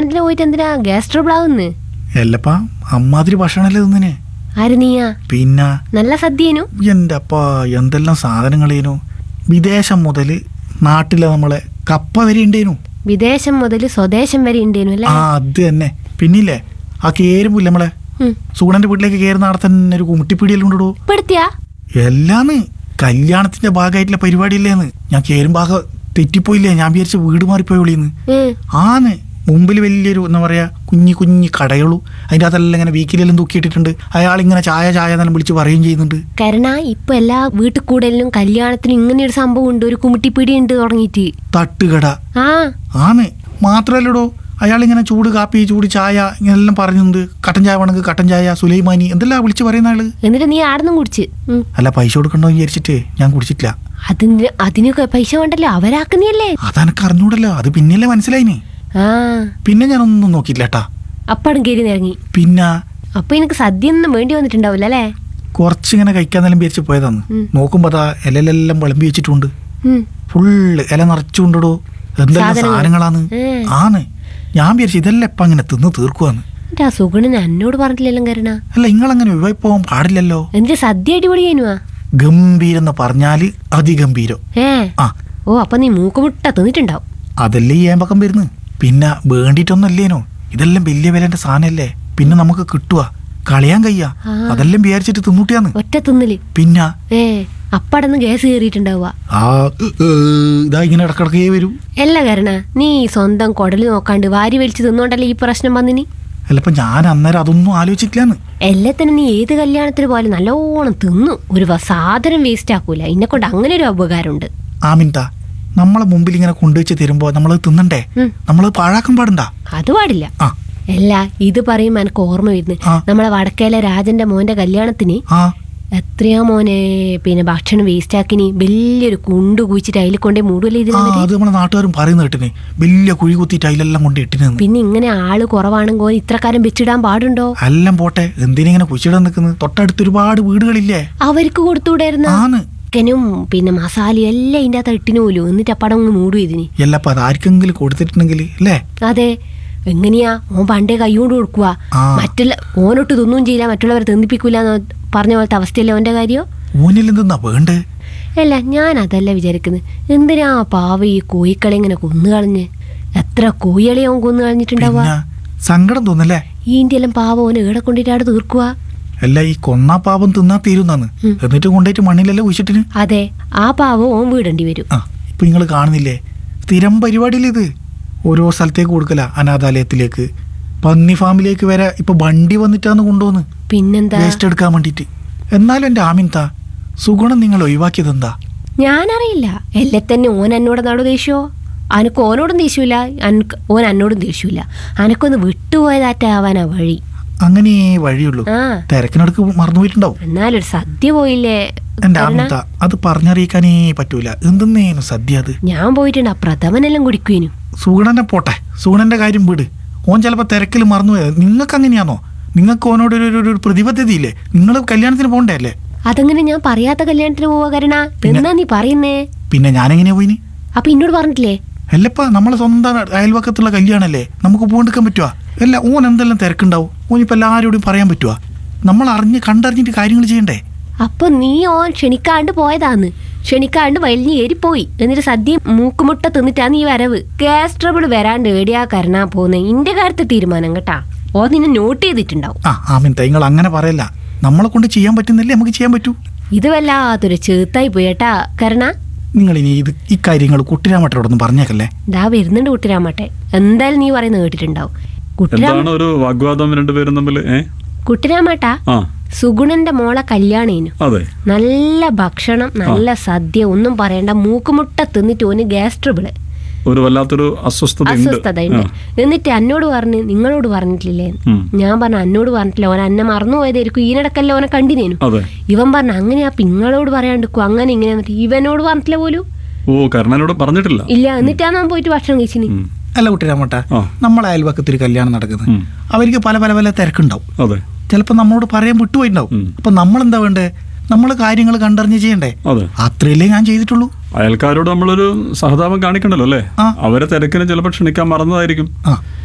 കല്യാണത്തിന് പോയിട്ട് എന്തിനാ ഗ്യാസ് ട്രബിൾ ആവുന്ന് എല്ലപ്പാ അമ്മാതിരി ഭക്ഷണമല്ലേ തിന്നിന് ആര് നീയാ പിന്നെ നല്ല സദ്യേനു എൻ്റെ അപ്പാ എന്തെല്ലാം സാധനങ്ങളേനു വിദേശം മുതൽ നാട്ടിലെ നമ്മളെ കപ്പ വരെ ഉണ്ടേനു വിദേശം മുതൽ സ്വദേശം വരെ ഉണ്ടേനു അല്ലേ ആ അത് തന്നെ പിന്നില്ലേ ആ കേരുമ്പില്ല നമ്മളെ ഉം. സൂണന്റെ വീട്ടിലേക്ക് കയറുന്ന അവിടെ തന്നെ ഒരു കുമിട്ടിപ്പീടിയെല്ലാം ഉണ്ടോ ഇപ്പൊ എടുത്തിയാ എല്ലാന്ന് കല്യാണത്തിന്റെ ഭാഗമായിട്ടുള്ള പരിപാടിയില്ലേന്ന് ഞാൻ കേറും ഭാഗം തെറ്റിപ്പോയില്ലേ ഞാൻ വിചാരിച്ച വീട് മാറിപ്പോയി വിളിന്ന് ഉം. ആന്ന് മുമ്പിൽ വലിയൊരു എന്താ പറയാ കുഞ്ഞി കുഞ്ഞി കടകളു അതിൻ്റെ അകത്തെല്ലാം ഇങ്ങനെ വീക്കിലെല്ലാം തൂക്കിയിട്ടിട്ടുണ്ട് അയാൾ ഇങ്ങനെ ചായ ചായ എന്നെല്ലാം വിളിച്ച് പറയുകയും ചെയ്യുന്നുണ്ട് കരുണ ഇപ്പൊ എല്ലാ വീട്ടിൽ കൂടലിനും കല്യാണത്തിനും ഇങ്ങനെ ഒരു സംഭവം ഉണ്ട് ഒരു കുമിട്ടിപ്പിടി ഉണ്ട് തുടങ്ങിയിട്ട് തട്ടുകട ആ ആന്ന് മാത്രല്ലടോ അയാൾ ഇങ്ങനെ ചൂട് കാപ്പി ചൂട് ചായ ഇങ്ങനെല്ലാം പറയുന്നുണ്ട് കട്ടൻ ചായ വേണമെങ്കിൽ കട്ടൻ ചായ സുലൈമാനി എന്തെല്ലാം വിളിച്ച് പറയുന്ന ആള് എന്നിട്ട് നീ ആടുന്നും കുടിച്ച് ഉം. അല്ല പൈസ കൊടുക്കണ്ടോ എന്ന് വിചാരിച്ചിട്ട് ഞാൻ കുടിച്ചിട്ടില്ല അതിന് അതിനൊക്കെ പൈസ വേണ്ടല്ലോ അവരാക്കുന്നല്ലേ അതെനക്ക് അറിഞ്ഞൂടല്ലോ അത് പിന്നല്ലേ മനസ്സിലായിന് ആ പിന്നെ ഞാനൊന്നും നോക്കിയില്ല കേട്ടാ അപ്പാടും കയറി നിറങ്ങി പിന്നെ അപ്പൊ എനിക്ക് സദ്യ ഒന്നും വേണ്ടി വന്നിട്ടുണ്ടാവില്ല അല്ലേ കുറച്ചിങ്ങനെ കഴിക്കാന്നെല്ലാം വിചാരിച്ച് പോയതാന്ന് ഉം. നോക്കുമ്പോ അതാ ഇലയിലെല്ലാം വിളമ്പി വെച്ചിട്ടുണ്ട് ഉം. ഫുള്ള് ഇല നിറച്ചുകൊണ്ടോ എന്തെല്ലാം സാധനങ്ങൾ. സാധനങ്ങളാന്ന് ഏ. ആന്ന് ഞാൻ വിചാരിച്ചു ഇതെല്ലാം ഇപ്പൊ അങ്ങനെ തിന്ന് തീർക്കുവാന്ന് എന്നിട്ട് ആ സുഗുണൻ എന്നോട് പറഞ്ഞില്ലല്ലോ കരുണ അല്ല നിങ്ങളങ്ങനെ ഒഴിവായി പോകാൻ പാടില്ലല്ലോ എന്നിട്ട് സദ്യ അടിപൊളി കഴിഞ്ഞുവാ ഗംഭീരെന്ന് പറഞ്ഞാല് അതിഗംഭീരം ഏ ആ ഓ അപ്പൊ നീ മൂക്കുമുട്ട തിന്നിട്ടുണ്ടാവും അതല്ലേ ഈ ഏമ്പക്കം വരുന്നത് പിന്നെ വേണ്ടിയിട്ടൊന്നല്ലേനോ ഇതെല്ലാം വലിയ വിലന്റെ സാധനല്ലേ പിന്നെ നമുക്ക് കിട്ടുക കളയാൻ കയ്യാ ആ. അതെല്ലാം വിചാരിച്ചിട്ട് തിന്നൂട്ടിയാന്ന് ഒറ്റ തിന്നല് പിന്നെ ഏ അപ്പടന്ന് ഗ്യാസ് കയറിയിട്ടുണ്ടാവുക ആ ഏ, ഏ, ഇതാ ഇങ്ങനെ ഇടക്കിടക്കേ വരും അല്ല കരുണ നീ സ്വന്തം കൊടല് നോക്കാണ്ട് വാരി വലിച്ച് തിന്നോണ്ടല്ലേ ഈ പ്രശ്നം വന്നിനി അല്ലപ്പോ ഞാൻ അന്നേരം അതൊന്നും ആലോചിച്ചിട്ടില്ലാന്ന് എല്ലാത്തിനും നീ ഏത് കല്യാണത്തിന് പോയാലും നല്ലോണം തിന്നു ഒരു വ- സാധനം വേസ്റ്റ് ആക്കൂല എന്നെ കൊണ്ട് അങ്ങനെ ഒരു ഉപകാരമുണ്ട് ആമിൻത നമ്മളെ മുമ്പിൽ ഇങ്ങനെ കൊണ്ടുവച്ച് തരുമ്പോ നമ്മൾ തിന്നണ്ടേ ഉം. നമ്മൾ പാഴാക്കാൻ പാടണ്ട അത് പാടില്ല ആ അല്ല ഇത് പറയുമ്പോ എനിക്ക് ഓർമ്മ വരുന്നു ആ. നമ്മളെ വടക്കേലെ രാജന്റെ മോന്റെ കല്യാണത്തിന് ആ എത്രയാ മോനെ പിന്നെ ഭക്ഷണം വേസ്റ്റ് ആക്കിനി വലിയൊരു കുണ്ട് കുഴിച്ചിട്ട് അതിൽ കൊണ്ടേ മൂടുവല്ലേ ഇത് ആ അത് നമ്മളെ നാട്ടുകാരും പറയുന്ന കേട്ടിന് വലിയ കുഴി കുത്തിയിട്ട് അതിലെല്ലാം കൊണ്ട് ഇട്ടിനെന്ന് പിന്നെ ഇങ്ങനെ ആള് കുറവാണെങ്കിൽ ഇത്രക്കാരം വെച്ചിടാൻ പാടുണ്ടോ എല്ലാം പോട്ടെ എന്തിനിങ്ങനെ കുച്ചിടാൻ നിൽക്കുന്നത് തൊട്ടടുത്ത് ഒരുപാട് വീടുകളില്ലേ അവർക്ക് കൊടുത്തുകൂടായിരുന്ന ആന്ന് ചിക്കനും പിന്നെ മസാലയും എല്ലാം ഇതിന്റെ അകത്ത് ഇട്ടിന് പോലും എന്നിട്ട് അപ്പടം അങ്ങ് മൂടും ഇതിന് എല്ലപ്പ അത് ആർക്കെങ്കിലും കൊടുത്തിട്ടുണ്ടെങ്കിൽ അല്ലേ അതെ എങ്ങനെയാ ഓൻ പണ്ടേ കൈകൊണ്ട് കൊടുക്കുക ആ. മറ്റുള്ള ഓനൊട്ട് തിന്നും ചെയ്യില്ല മറ്റുള്ളവരെ തിന്നിപ്പിക്കൂല എന്ന് പറഞ്ഞ പോലത്തെ അവസ്ഥയല്ലേ ഓന്റെ കാര്യം ഊനിൽ എന്തെന്നാ വേണ്ടേ അല്ല ഞാൻ അതല്ല വിചാരിക്കുന്നത് എന്തിനാ പാവ ഈ കോഴിക്കളെ ഇങ്ങനെ കൊന്നു കളഞ്ഞ് എത്ര കോഴികളെ അവൻ കൊന്നു കളഞ്ഞിട്ടുണ്ടാവുക പിന്നെ സങ്കടം തോന്നല്ലേ ഈന്റെ എല്ലാം പാവ ഓന് ഏടെ കൊണ്ടിട്ടാട് തീർക്കുക അല്ല ഈ കൊന്നാ പാപം തിന്നാ തീരുന്നാന്ന് ഉം. എന്നിട്ട് കൊണ്ടുപോയിട്ട് മണ്ണിലല്ലേ കുഴിച്ചിട്ടിന് അതെ ആ പാവം ഓൻ വീടേണ്ടി വരും ആ ഇപ്പൊ നിങ്ങൾ കാണുന്നില്ലേ സ്ഥിരം പരിപാടിയില്ല ഇത് ഓരോ സ്ഥലത്തേക്ക് കൊടുക്കല അനാഥാലയത്തിലേക്ക് പന്നി ഫാമിലേക്ക് വരെ ഇപ്പൊ വണ്ടി വന്നിട്ടാന്ന് കൊണ്ടുപോന്ന് പിന്നെന്താ വേസ്റ്റ് എടുക്കാൻ വേണ്ടിട്ട് എന്നാലും എന്റെ ആമിൻത സുഗുണം നിങ്ങൾ ഒഴിവാക്കിയതെന്താ ഞാനറിയില്ല എല്ലേ തന്നെ ഓൻ എന്നോട് നാടോ ദേഷ്യോ അനക്ക് ഓനോടും ദേഷ്യമില്ല അനക്ക് ഓൻ എന്നോടും ദേഷ്യമില്ല അനക്കൊന്ന് വിട്ടുപോയതാറ്റാവാനാ വഴി അങ്ങനെ വഴിയുള്ളൂ ആ തിരക്കിനടുക്ക് മറന്നുപോയിട്ടുണ്ടാവും എന്നാലൊരു സദ്യ പോയില്ലേ എന്റെ കരുണ? ആമിൻത അത് പറഞ്ഞറിയിക്കാനേ പറ്റൂല എന്തെന്നേനു സദ്യ അത് ഞാൻ പോയിട്ടുണ്ട് ആ പ്രഥമനെല്ലാം കുടിക്കുവേനു സുഗുണനെ പോട്ടെ സുഗുണന്റെ കാര്യം വിട് ഓൻ ചിലപ്പോ തിരക്കിൽ മറന്നുപോയത് നിങ്ങൾക്ക് അങ്ങനെയാണോ നിങ്ങൾക്ക് ഓനോട് ഒരു- ഒരു- ഒരു പ്രതിബദ്ധത ഇല്ലേ നിങ്ങൾ കല്യാണത്തിന് പോകണ്ടേ അല്ലേ അതങ്ങനെ ഞാൻ പറയാത്ത കല്യാണത്തിന് പോവാ കരണ എന്നാ നീ പറയുന്നേ പിന്നെ ഞാനെങ്ങനെയാ പോയിന് അപ്പൊ എന്നോട് പറഞ്ഞിട്ടില്ലേ അല്ലപ്പാ നമ്മളെ സ്വന്തം അയൽവക്കത്തുള്ള കല്യാണല്ലേ നമുക്ക് പോകണ്ടിരിക്കാൻ പറ്റുവാ അല്ല ഓൻ എന്തെല്ലാം തിരക്കുണ്ടാവും ഓനിപ്പോ എല്ലാവരോടും പറയാൻ പറ്റുവാ നമ്മൾ അറിഞ്ഞ് കണ്ടറിഞ്ഞിട്ട് കാര്യങ്ങൾ ചെയ്യണ്ടേ അപ്പൊ നീ ഓൻ ക്ഷണിക്കാണ്ട് പോയതാന്ന് ക്ഷണിക്കാണ്ട് വലിഞ്ഞ് ഏറിപ്പോയി എന്നിട്ട് സദ്യ മൂക്കുമുട്ട തിന്നിട്ടാ നീ വരവ് ഗ്യാസ് ട്രബിൾ വരാണ്ട് ഏടിയാ കരണാ പോന്നെ ഇന്റെ കാര്യത്തിൽ തീരുമാനം കേട്ടാ ഓ നിന്നെ നോട്ട് ചെയ്തിട്ടുണ്ടാവും ആ ആമിൻ നിങ്ങൾ അങ്ങനെ പറയല്ല നമ്മളെ കൊണ്ട് ചെയ്യാൻ പറ്റുന്നില്ലേ നമുക്ക് ചെയ്യാൻ പറ്റൂ ഇത് വല്ലാത്തൊരു ചേത്തായി പോയി കേട്ടാ കരണ നിങ്ങൾ ഇനി ഇത് ഈ കാര്യങ്ങൾ കുട്ടിരാമട്ടരോടൊന്നും പറഞ്ഞേക്കല്ലേ ദാ വരുന്നുണ്ട് കുട്ടിരാമട്ടെ എന്തായാലും നീ പറയുന്നത് കേട്ടിട്ടുണ്ടാവും കുട്ടിരാമ എന്താണ് ഒരു വാഗ്വാദം രണ്ടുപേരും തമ്മിൽ ഏ കുട്ടിരാമട്ട ആ സുഗുണന്റെ മോളെ കല്യാണേനു അതെ നല്ല ഭക്ഷണം നല്ല സദ്യ ഒന്നും പറയണ്ട മൂക്കുമുട്ട തിന്നിട്ട് ഓന് ഗ്യാസ് ട്രബിള് ഒരു വല്ലാത്തൊരു അസ്വസ്ഥത ഉണ്ട് അസ്വസ്ഥതയുണ്ട് എന്നിട്ട് എന്നോട് പറഞ്ഞ് നിങ്ങളോട് പറഞ്ഞിട്ടില്ലേ ഉം. ഞാൻ പറഞ്ഞു എന്നോട് പറഞ്ഞിട്ടില്ല ഓൻ എന്നെ മറന്നു പോയതായിരിക്കും ഈനിടക്കല്ല ഓനെ കണ്ടിനേനു അതെ ഇവൻ പറഞ്ഞു അങ്ങനെ ആ പിങ്ങളോട് പറയാണ്ടിരിക്കും അങ്ങനെ ഇങ്ങനെ എന്നിട്ട് ഇവനോട് പറഞ്ഞിട്ടില്ല പോലും ഓ കർണനോട് പറഞ്ഞിട്ടില്ല ഇല്ല എന്നിട്ടാണ് അവൻ പോയിട്ട് ഭക്ഷണം കഴിച്ചിന് ഉം. അല്ല കുട്ടിരാമട്ട ആ. നമ്മളെ അയൽവക്കത്തൊരു കല്യാണം നടക്കുന്നത് ഉം. അവർക്ക് പല പല പല തിരക്കുണ്ടാവും അതെ ചിലപ്പോൾ നമ്മളോട് പറയാൻ വിട്ടുപോയിട്ടുണ്ടാവും ഉം. അപ്പൊ നമ്മൾ എന്താ വേണ്ടേ നമ്മൾ കാര്യങ്ങൾ കണ്ടറിഞ്ഞ് ചെയ്യണ്ടേ അതെ അത്രയല്ലേ ഞാൻ ചെയ്തിട്ടുള്ളൂ അയൽക്കാരോട് നമ്മളൊരു സഹതാപം കാണിക്കണ്ടല്ലോ അല്ലേ ആ. അവരെ തിരക്കിന് ചിലപ്പോൾ ക്ഷണിക്കാൻ മറന്നതായിരിക്കും ആ